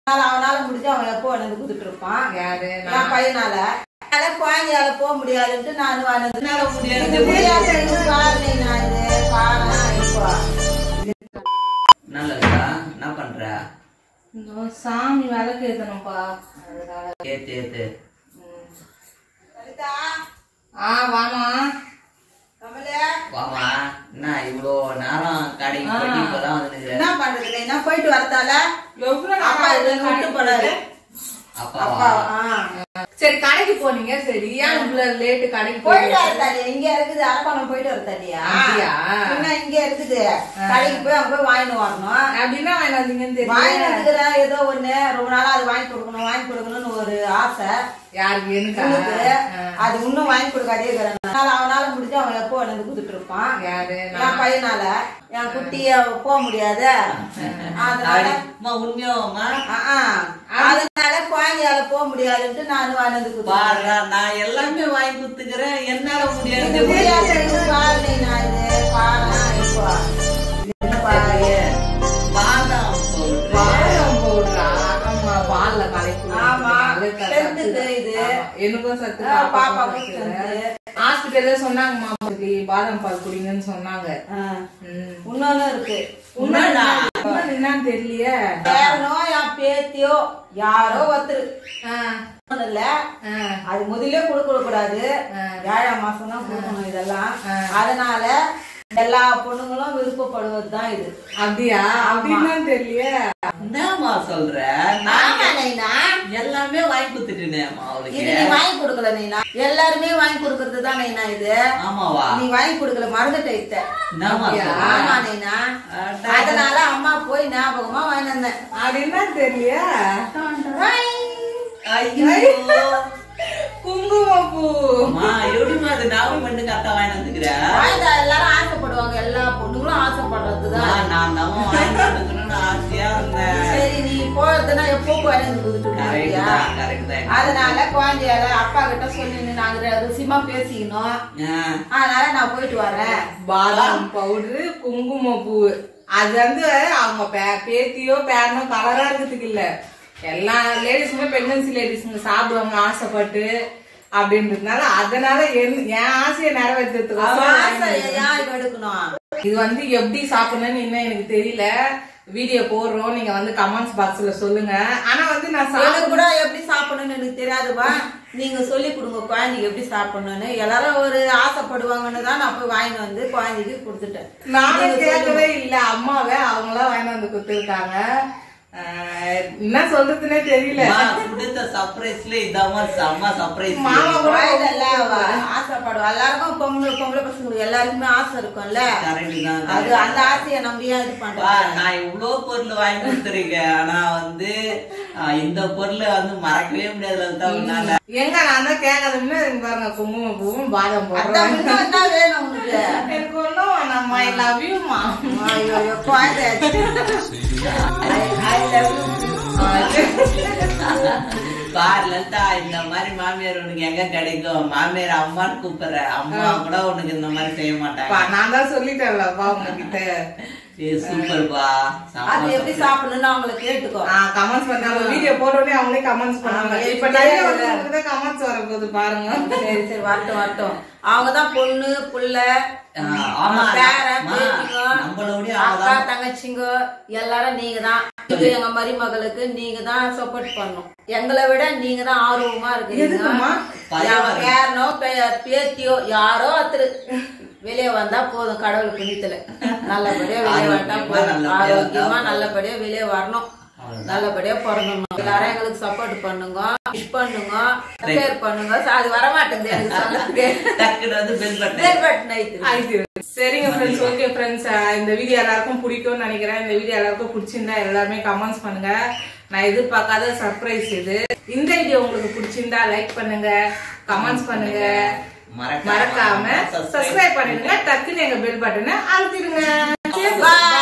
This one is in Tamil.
அதனால அவனால முடிஞ்சு அவன் எப்போ வந்து கொடுத்துட்டு இருப்பான் யாரு என் பையனால அதனால குழந்தையால போக முடியாதுன்ட்டு நான் வந்து என்னால முடியாது. இது முடியாது இது பாருங்க நான் இது பாரேன் இப்போ நல்லதா என்ன பண்ற இந்த சாமி விளக்கு ஏத்தணும்ப்பா அதனால ஏத்து ஏத்து சரிதா ஆ வாமா கமலே வாமா என்ன இவ்வளோ நேரம் கடைக்கு போயிட்டு இப்பதான் வந்து நிக்கிற. என்ன பண்றது என்ன போயிட்டு வரத்தால எவ்வளவு அப்பா இது விட்டு போனாரு அப்பாவா அப்பா ஆ சரி கடைக்கு போனீங்க சரி ஏன் இவ்வளவு லேட்டு கடைக்கு போயிட்டு போய் வரத்தாடியா இங்க இருக்குது அரப்பாணம் போயிட்டு வரத்தாடியா அப்படியா? என்ன இங்க இருக்குது கடைக்கு போய் அங்க போய் வாங்கிட்டு வரணும் அப்படின்னா வாங்கி வந்தீங்கன்னு வாங்கி தெரியல வந்துக்கிறேன் ஏதோ ஒண்ணு ரொம்ப நாளா அது வாங்கி கொடுக்கணும் வாங்கி கொடுக்கணும்னு ஒரு ஆசை யாருக்கு எனக்கா உனக்கு ஆ. அது இன்னும் வாங்கி கொடுக்காதே இருக்கிறேன் அதனால அவனால முடிஞ்சு அவன் எப்போ வந்து கொடுத்துட்டு இருப்பான் யாரு என் பையனால என் குட்டிய போக முடியாது அதனால அம்மா உண்மையாவாம்மா ஆ, ஆ. அதனால குழந்தையால போக முடியாதுன்ட்டு நான் வந்து கொடுத்தேன் பாருடா நான் எல்லாமே வாங்கி கொடுத்துக்கிறேன் என்னால முடியாது இது முடியாது இது பாருங்க நான் இது பாரேன் இப்போ இது பாரு. பாதாம் powder. பாதாம் powder-ஆ? ஆமா, பால்ல கலக்கி ஆமா. குடிக்கிறது. சத்துக்கு இது. ஆமா, எனக்கும் சத்து ஆ, பாப்பாவுக்கும் பாப்பாவுக்கும் சத்து. சத்து. ஹாஸ்பிட்டல்ல சொன்னாங்க மாமாக்கு பாதாம் பால் குடிங்கன்னு சொன்னாங்க ஆ. ம். இன்னொன்னு இருக்கு உண்மைடா. இன்னும் என்னன்னு தெரியலையே பேரனோ என் பேத்தியோ யாரோ ஒருத்தர் ஆ, ஒண்ணும் இல்ல ஆ, அது முதல்ல கொடுக்க கூடாது ஆ. ஏழாம் மாசம் தான் கொடுக்கணும் இதெல்லாம் ஆ. அதனால எல்லா பொண்ணுங்களும் விருப்பப்படுவதுதான் இது அப்படியா அப்படின்னா தெரியலையே என்னம்மா சொல்ற நான் ஆமா நைனா எல்லாமே வாங்கி கொடுத்துட்டேனேம்மா இது அவளுக்கு நீ வாங்கி கொடுக்கல நைனா எல்லாருமே வாங்கி கொடுக்கறது தான் நைனா இது ஆமாவா நீ வாங்கி கொடுக்கல மறந்துட்ட இத்த என்னம்மா சொல்ற? ஆமா நைனா அட. அதனால அம்மா போய் ஞாபகமா வாங்கி வந்தேன் அப்படின்னா தெரியலையே ஐயோ குங்குமப்பூ அம்மா எப்படிம்மா அது ஞாபகம் பண்ணி கரெக்டா வாங்கி வந்துக்கிறேன் வாய்தா எல்லாரும் ஆசைப்படுவாங்க எல்லா பொண்ணுங்களும் ஆசைப்படுறதுதான் நான் தான் வாங்கி கொடுக்கணும்னு ஆசையா இருந்தேன் சரி நீ போறதுன்னா எப்போ குழந்தை கொடுத்துட்டு கரெக்ட் இருக்கியா? தான் கரெக்ட் தான் அதனால குழந்தையால அப்பா கிட்ட சொல்லி நாங்க ருசிமா பேசிக்கணும் ஆ. அதனால நான் போயிட்டு வரேன் பாதாம் பவுடரு குங்குமப்பூ அது வந்து அவங்க பே- பேத்தியோ பேரனோ கலரா இருக்கிறதுக்கு இல்ல எல்லா லேடிஸுமே பிரெக்னன்சி லேடிஸுங்க சாப்பிடுவாங்க ஆசைப்பட்டு அப்படின்றதுனால அதனால என்- என் ஆசையை அவன் நிறைவேற்றுறதுக்கு ஆசை ஏன் இது எடுக்கணும் இது வந்து எப்படி சாப்பிடணும்னு இன்னும் எனக்கு தெரியல வீடியோ போடுறோம் நீங்க வந்து கமெண்ட்ஸ் பாக்ஸ்ல சொல்லுங்க ஆனா வந்து நான் எனக்கு சாப்பிட கூட எப்படி சாப்பிடணும்னு எனக்கு தெரியாதுப்பா நீங்க சொல்லி கொடுங்க குழந்தைக்கு எப்படி சாப்பிடணும்னு எல்லாரும் ஒரு ஆசைப்படுவாங்கன்னு தான் நான் போய் வாங்கிட்டு வந்து குழந்தைக்கு கொடுத்துட்டேன் நானும் கேட்கவே இல்ல அம்மாவே அவங்களா வாங்கி வந்து கொடுத்துருக்காங்க ஆஹ் என்ன சொல்றதுன்னே தெரியல அம்மா, கொடுத்த சர்ப்ரைஸ்ல இதாம்மா செம்ம சர்ப்ரைஸ் மாமா கூட குழந்தைல அவ ஆசைப்படுவா எல்லாருக்கும் பொம்பளை பொம்பளை பசங்களுக்கு எல்லாருக்குமே ஆசை இருக்கும்ல கரெக்ட் தான் அது அந்த ஆசையை நம்பி ஏன் இது பா, பண்றேன் நான் இவ்வளவு பொருள் வாங்கி கொடுத்துருக்கேன் ஆனா வந்து ஆ, இந்த பொருளை வந்து மறக்கவே முடியாது தான் உன்னால எங்க நான் தான் கேட்கறதுன்னு இங்க பாருங்க குங்குமப்பூவும் பாதாம் அதான் போடுறேன் இன்னும் என்ன வேணும் உனக்கு எனக்கு ஒன்றும் நம்ம ஐ லவ் யூமா ஐயோ ஐயோ, குழந்தை I- I love you. பாரு லலிதா இந்த மாதிரி மாமியார் உனக்கு எங்க கிடைக்கும் மாமியார் அம்மான்னு கூப்பிடுற அம்மா கூட உனக்கு இந்த மாதிரி செய்ய மாட்டாங்க நான் தான் சொல்லிட்டேன்லப்பா உங்ககிட்ட சரி, சூப்பர்ப்பா அது செம்ம எப்படி சூப்பர். சாப்பிடணும்னு அவங்களை கேட்டுக்கோ கமெண்ட்ஸ் பண்ணாங்க வீடியோ போட்டோடனே அவங்களே கமெண்ட்ஸ் பண்ணாங்க ஆமா, இப்ப நிறைய வந்து கமெண்ட்ஸ் வரப்போகுது பாருங்க சரி சரி வரட்டும் வரட்டும் அவங்கதான் பொண்ணு புள்ள ஆ, ஆமா பேரன் அம்மா, பேத்திங்க நம்மளோடய அக்கா அவதான் தங்கச்சிங்க எல்லாரும் நீங்க தான் இது எங்க மருமகளுக்கு நீங்க தான் சப்போர்ட் பண்ணும் எங்களை விட நீங்க தான் ஆர்வமா எதுக்கும்மா? இருக்கீங்க என் பேரனோ பே- பேத்தியோ யாரோ ஒருத்தர் வெளியே வந்தா போதும் கடவுள் புண்ணியத்துல நல்லபடியா வெளியே வந்தா ஆரோக்கியமா, போதும் நல்லபடியா ஆரோக்கியமா வந்தா நல்லபடியா வெளியே வரணும் அவ்வளவுதான். நல்லபடியா பிறந்தணும் எல்லாரும் எங்களுக்கு சப்போர்ட் பண்ணுங்க விஷ் பண்ணுங்க ஷேர் பண்ணுங்க அது வர மாட்டேங்குது எனக்கு சொல்லுங்க டக்குனு வந்து பெல் பட்டன் Bell button அழுத்துங்க. ஆயிட்டு. சரிங்க ஃப்ரெண்ட்ஸ் ஓகே ஃப்ரெண்ட்ஸ் இந்த வீடியோ எல்லாருக்கும் பிடிக்கும்னு நினைக்கிறேன் இந்த வீடியோ எல்லாருக்கும் பிடிச்சிருந்தா எல்லாருமே கமெண்ட்ஸ் பண்ணுங்க நான் எதிர்பார்க்காத சர்ப்ரைஸ் இது இந்த வீடியோ உங்களுக்கு பிடிச்சிருந்தா லைக் பண்ணுங்க கமெண்ட்ஸ் பண்ணுங்க மறக்காம மறக்காம subscribe சப்ஸ்கிரைப் பண்ணிடுங்க டக்குன்னு எங்க பெல் பட்டனை அழுத்திடுங்க Bye.